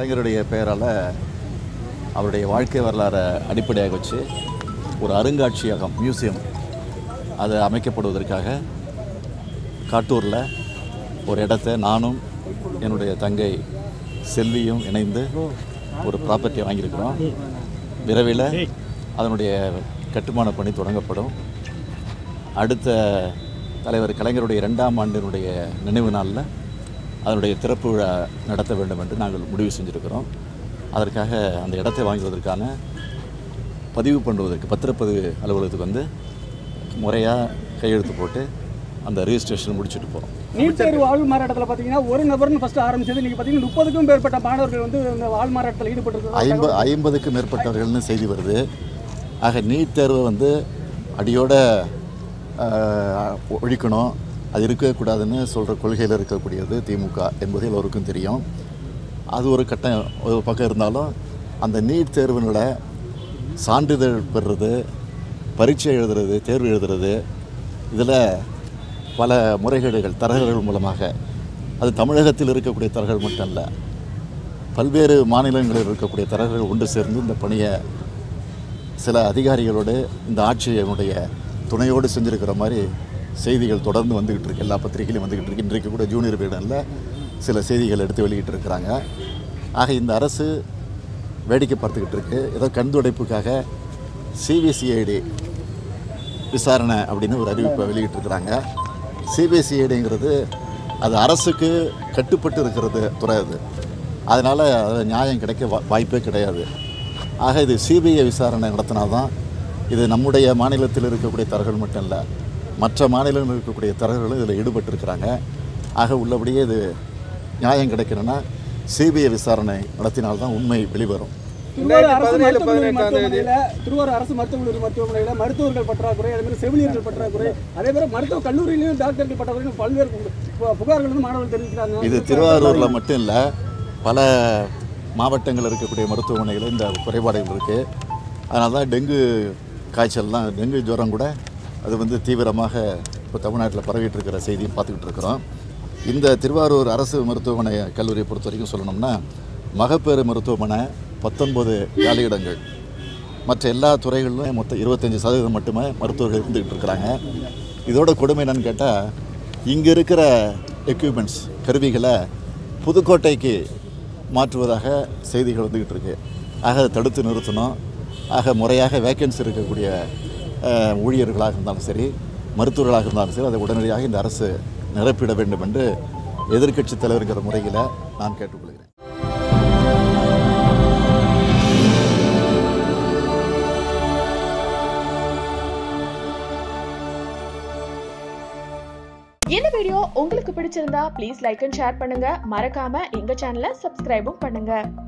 கலைஞருடைய பெயரால் அவருடைய வாழ்க்கை வரலாறை அடிப்படையாக வச்சு ஒரு அருங்காட்சியகம் மியூசியம் அது அமைக்கப்படுவதற்காக காட்டூரில் ஒரு இடத்த நானும் என்னுடைய தங்கை செல்வியும் இணைந்து ஒரு ப்ராப்பர்ட்டி வாங்கியிருக்கிறோம் விரைவில் அதனுடைய கட்டுமான பணி தொடங்கப்படும் அடுத்த தலைவர் கலைஞருடைய இரண்டாம் ஆண்டினுடைய நினைவு நாளில் அதனுடைய திறப்பு விழா நடத்த வேண்டும் என்று நாங்கள் முடிவு செஞ்சுருக்கிறோம் அதற்காக அந்த இடத்தை வாங்குவதற்கான பதிவு பண்ணுவதற்கு பத்திரப்பதிவு அலுவலகத்துக்கு வந்து முறையாக கையெழுத்து போட்டு அந்த ரிஜிஸ்ட்ரேஷன் முடிச்சுட்டு போகிறோம் நீட் தேர்வு ஆள் மாறாட்டத்தில் பார்த்தீங்கன்னா ஒரு நபர்னு ஃபர்ஸ்ட் ஆரம்பிச்சது நீங்கள் பார்த்தீங்கன்னா முப்பதுக்கும் மேற்பட்ட மாணவர்கள் வந்து இந்த ஆள் மாறாட்டத்தில் ஈடுபட்டு ஐம்ப ஐம்பதுக்கு மேற்பட்டவர்கள்னு செய்தி வருது ஆக நீட் தேர்வை வந்து அடியோட ஆஹ், ஒழிக்கணும் அது இருக்கக்கூடாதுன்னு சொல்கிற கொள்கையில் இருக்கக்கூடியது திமுக என்பது எல்லோருக்கும் தெரியும் அது ஒரு கட்டம் ஒரு பக்கம் இருந்தாலும் அந்த நீட் தேர்வினோட சான்றிதழ் பெறுறது பரீட்சை எழுதுறது தேர்வு எழுதுறது இதில் பல முறைகேடுகள் தரகர்கள் மூலமாக அது தமிழகத்தில் இருக்கக்கூடிய தரகர்கள் மட்டும் இல்லை பல்வேறு மாநிலங்களில் இருக்கக்கூடிய தரகர்கள் ஒன்று சேர்ந்து இந்த பணியை சில அதிகாரிகளோடு இந்த ஆட்சியினுடைய துணையோடு செஞ்சுருக்கிற மாதிரி செய்திகள் தொடர்ந்து வந்துக்கிட்டு இருக்கு எல்லா பத்திரிகையிலும் வந்துக்கிட்டு இருக்கு இன்றைக்கு கூட ஜூனியர் வீடனில் சில செய்திகள் எடுத்து வெளியிட்டு இருக்கிறாங்க ஆக இந்த அரசு வேடிக்கை பார்த்துக்கிட்டு இருக்கு ஏதோ கண்துடைப்புக்காக சிபிசிஐடி விசாரணை அப்படின்னு ஒரு அறிவிப்பை வெளியிட்டிருக்கிறாங்க சிபிசிஐடிங்கிறது அது அரசுக்கு கட்டுப்பட்டு இருக்கிறது துறை அது அதனால் அது நியாயம் கிடைக்க வா- வாய்ப்பே கிடையாது ஆக இது சிபிஐ விசாரணை நடத்தினாதான் இது நம்முடைய மாநிலத்தில் இருக்கக்கூடிய தரகர்கள் மட்டும் இல்லை மற்ற மாநிலங்களில் இருக்கக்கூடிய தரகர்களும் இதில் ஈடுபட்டிருக்கிறாங்க ஆக உள்ளபடியே இது நியாயம் கிடைக்கணும்னா சிபிஐ விசாரணை நடத்தினால்தான் உண்மை வெளிவரும் திருவாரூர் அரசு மருத்துவமனை மருத்துவமனையில் திருவாரூர் அரசு மருத்துவமனை மருத்துவமனையில் மருத்துவர்கள் பற்றாக்குறை அதே மாதிரி செவிலியர்கள் பற்றாக்குறை அதே மாதிரி மருத்துவ கல்லூரியிலையும் டாக்டர்கள் பற்றாக்குறை பல்வேறு பு- புகார்கள் வந்து மாணவர்கள் தெரிவிக்கிறாங்க இது திருவாரூரில் மட்டும் இல்லை பல மாவட்டங்களில் இருக்கக்கூடிய மருத்துவமனைகளில் இந்த குறைபாடுகள் இருக்குது அதனால தான் டெங்கு காய்ச்சல்லாம் டெங்கு ஜுரம் கூட அது வந்து தீவிரமாக இப்போ தமிழ்நாட்டில் பரவிட்டு இருக்கிற செய்தியும் பார்த்துக்கிட்டு இருக்கிறோம் இந்த திருவாரூர் அரசு மருத்துவமனை கல்லூரியை பொறுத்த வரைக்கும் சொல்லணும்னா மகப்பேறு மருத்துவமனை பத்தொன்பது காலியிடங்கள் மற்ற எல்லா துறைகளிலும் மொத்தம் இருபத்தஞ்சி சதவீதம் மட்டுமே மருத்துவர்கள் இருந்துக்கிட்டு இருக்கிறாங்க இதோட கொடுமை என்னன்னு கேட்டால் இங்கே இருக்கிற எக்யூப்மெண்ட்ஸ் கருவிகளை புதுக்கோட்டைக்கு மாற்றுவதாக செய்திகள் வந்துக்கிட்டு இருக்கு ஆக அதை தடுத்து நிறுத்தணும் ஆக முறையாக வேக்கன்சி இருக்கக்கூடிய அஹ், ஊழியர்களாக இருந்தாலும் சரி மருத்துவர்களாக இருந்தாலும் சரி அதை உடனடியாக இந்த அரசு நிரப்பிட வேண்டும் என்று எதிர்க்கட்சித் தலைவர்கிற முறையில் நான் கேட்டுக்கொள்கிறேன் இந்த வீடியோ உங்களுக்கு பிடிச்சிருந்தா ப்ளீஸ் லைக் அண்ட் ஷேர் பண்ணுங்க மறக்காம எங்க சேனலை சப்ஸ்கிரைபும் பண்ணுங்க